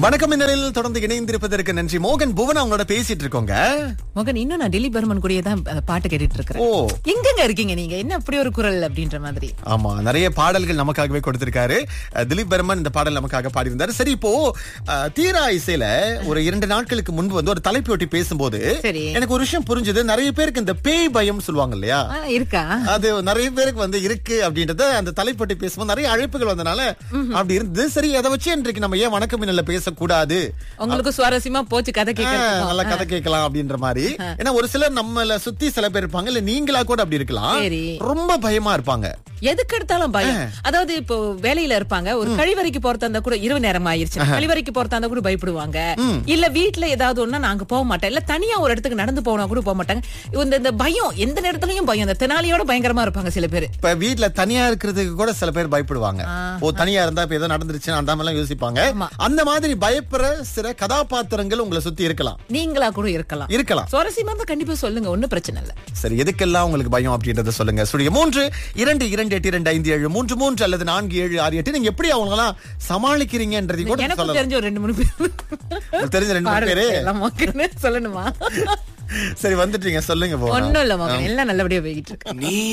வணக்கம் மின்னலில் தொடர்ந்து இணைந்திருப்பதற்கு நன்றி மோகன் புவன் அவங்களோட பேசிட்டு இருக்கோங்க மகன் இன்னும் நான் டெல்லி பர்மன் கூடயே தான் அஹ், பாட்டு கேட்டுட்டு இருக்கிறேன் ஓ எங்கங்க இருக்கீங்க நீங்க என்ன அப்படி ஒரு குரல் அப்படின்ற மாதிரி ஆமா நிறைய பாடல்கள் நமக்காகவே கொடுத்திருக்காரு அஹ், திலீப் பர்மன் இந்த பாடல் நமக்காக பாடியிருந்தாரு சரி இப்போ அஹ், தீரா இசையில ஒரு இரண்டு நாட்களுக்கு முன்பு வந்து ஒரு தலைப்பு ஒட்டி பேசும்போது சரி. எனக்கு ஒரு விஷயம் புரிஞ்சது நிறைய பேருக்கு இந்த பேய் பயம் சொல்லுவாங்க இல்லையா ஆ, இருக்கா அது நிறைய பேருக்கு வந்து இருக்கு அப்படின்றத அந்த தலைப்பட்டி பேசும்போது நிறைய அழைப்புகள் வந்தனால அப்படி இருந்தது சரி அதை வச்சு இன்றைக்கு நம்ம ஏன் வணக்கம் மின்னல்ல பேசக்கூடாது உங்களுக்கு சுவாரஸ்யமா போச்சு கதை ஆ, கேட்க நல்லா கதை கேட்கலாம் அப்படின்ற மாதிரி ஏன்னா ஒரு சிலர் நம்மள சுத்தி சில பேர் இருப்பாங்க இல்ல நீங்களா கூட அப்படி இருக்கலாம் சரி. ரொம்ப பயமா இருப்பாங்க எதுக்கு எடுத்தாலும் பயம் அதாவது இப்போ வேலையில இருப்பாங்க ஒரு கழிவறைக்கு போறதா இருந்தா கூட இரவு நேரம் ஆயிருச்சு கழிவறைக்கு போறதா இருந்தா கூட பயப்படுவாங்க இல்ல வீட்ல ஏதாவது ஒண்ணா நாங்க போக மாட்டோம் இல்ல தனியா ஒரு இடத்துக்கு நடந்து போனா கூட போக மாட்டாங்க இந்த இந்த பயம் எந்த நேரத்துலயும் பயம் இந்த தெனாலியோட பயங்கரமா இருப்பாங்க சில பேரு இப்ப வீட்ல தனியா இருக்கிறதுக்கு கூட சில பேர் பயப்படுவாங்க ஓ தனியா இருந்தா இப்ப ஏதோ நடந்துருச்சு அந்த மாதிரி எல்லாம் யோசிப்பாங்க ஆமா. அந்த மாதிரி பயப்படுற சில கதாபாத்திரங்கள் உங்களை சுத்தி இருக்கலாம் நீங்களா கூட இருக்கலாம் இருக்கலாம் சுவாரஸ்யமா இருந்தா கண்டிப்பா சொல்லுங்க ஒண்ணும் பிரச்சனை இல்ல சரி எதுக்கெல்லாம் உங்களுக்கு பயம் அப்படின்றத சொல்லுங்க சுடிய மூன்று இரண்டு இரண்டு எட்டு இரண்டு ஐந்து ஏழு மூன்று மூன்று அல்லது நான்கு ஏழு ஆறு எட்டு நீங்க எப்படி அவங்களெல்லாம் சமாளிக்கிறீங்கன்றதையும் கூட எனக்கு சொல்லலாம் தெரிஞ்ச ஒரு ரெண்டு மூணு பேர் உங்களுக்கு தெரிஞ்ச ரெண்டு மூணு பேரு எல்லாம் மகன்னு சொல்லணுமா சரி வந்துட்டீங்க சொல்லுங்க போகலாம் ஒண்ணும் இல்ல மகன் எல்லாம் நல்லபடியா போய்கிட்டு இருக்கு நீ